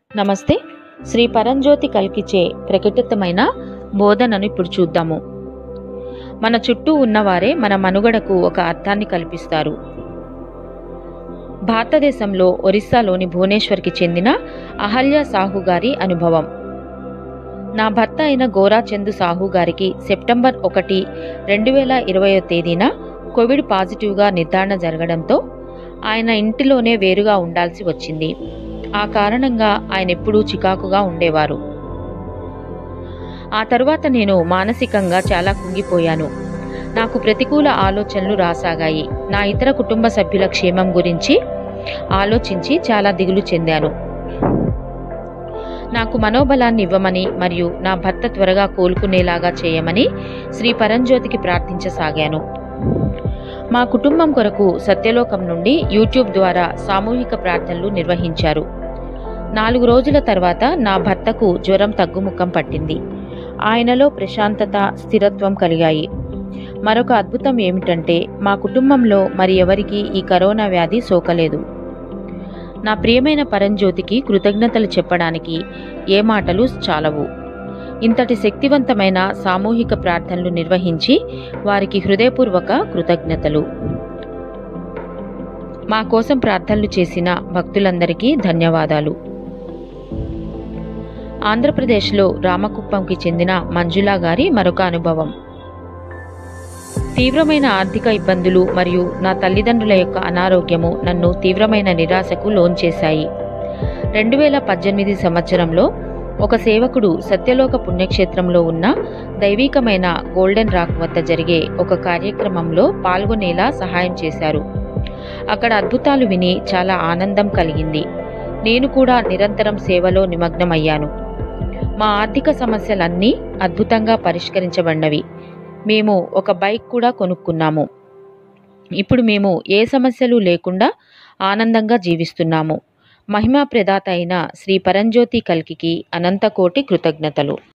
నమస్తే శ్రీ పరంజ్యోతి కల్కిచే ప్రకటితమైన బోధనను ఇప్పుడు చూద్దాము మన చుట్టూ ఉన్నవారే మన మనుగడకు ఒక అర్థాన్ని కల్పిస్తారు భారతదేశంలో ఒరిస్సాలోని భువనేశ్వర్కి చెందిన అహల్య సాహు గారి అనుభవం నా భర్త అయిన గోరాచందు సాహు గారికి సెప్టెంబర్ ఒకటి రెండు వేల ఇరవయో తేదీన కోవిడ్ పాజిటివ్గా నిర్ధారణ జరగడంతో ఆయన ఇంటిలోనే వేరుగా ఉండాల్సి వచ్చింది ఆ కారణంగా ఆయన ఎప్పుడూ చికాకుగా ఉండేవారు ఆ తరువాత నేను మానసికంగా చాలా కుంగిపోయాను నాకు ప్రతికూల ఆలోచనలు రాసాగాయి నా ఇతర కుటుంబ సభ్యుల క్షేమం గురించి ఆలోచించి చాలా దిగులు చెందాను నాకు మనోబలాన్ని ఇవ్వమని మరియు నా భర్త త్వరగా కోలుకునేలాగా చేయమని శ్రీ పరంజ్యోతికి ప్రార్థించసాగాను మా కుటుంబం కొరకు సత్యలోకం నుండి యూట్యూబ్ ద్వారా సామూహిక ప్రార్థనలు నిర్వహించారు నాలుగు రోజుల తర్వాత నా భర్తకు జ్వరం తగ్గుముఖం పట్టింది ఆయనలో ప్రశాంతత స్థిరత్వం కలిగాయి మరొక అద్భుతం ఏమిటంటే మా కుటుంబంలో మరి ఎవరికీ ఈ కరోనా వ్యాధి సోకలేదు నా ప్రియమైన పరంజ్యోతికి కృతజ్ఞతలు చెప్పడానికి ఏ మాటలు చాలవు ఇంతటి శక్తివంతమైన సామూహిక ప్రార్థనలు నిర్వహించి వారికి హృదయపూర్వక కృతజ్ఞతలు మా కోసం ప్రార్థనలు చేసిన భక్తులందరికీ ధన్యవాదాలు ఆంధ్రప్రదేశ్లో రామకుప్పంకి చెందిన మంజులా గారి మరొక అనుభవం తీవ్రమైన ఆర్థిక ఇబ్బందులు మరియు నా తల్లిదండ్రుల యొక్క అనారోగ్యము నన్ను తీవ్రమైన నిరాశకు లోన్ చేశాయి రెండు వేల పద్దెనిమిది సంవత్సరంలో ఒక సేవకుడు సత్యలోక పుణ్యక్షేత్రంలో ఉన్న దైవికమైన గోల్డెన్ రాక్ వద్ద జరిగే ఒక కార్యక్రమంలో పాల్గొనేలా సహాయం చేశారు అక్కడ అద్భుతాలు విని చాలా ఆనందం కలిగింది నేను కూడా నిరంతరం సేవలో నిమగ్నమయ్యాను మా ఆర్థిక సమస్యలన్నీ అద్భుతంగా పరిష్కరించబడినవి మేము ఒక బైక్ కూడా కొనుక్కున్నాము ఇప్పుడు మేము ఏ సమస్యలు లేకుండా ఆనందంగా జీవిస్తున్నాము మహిమా ప్రదాత అయిన శ్రీ పరంజ్యోతి కల్కికి అనంతకోటి కృతజ్ఞతలు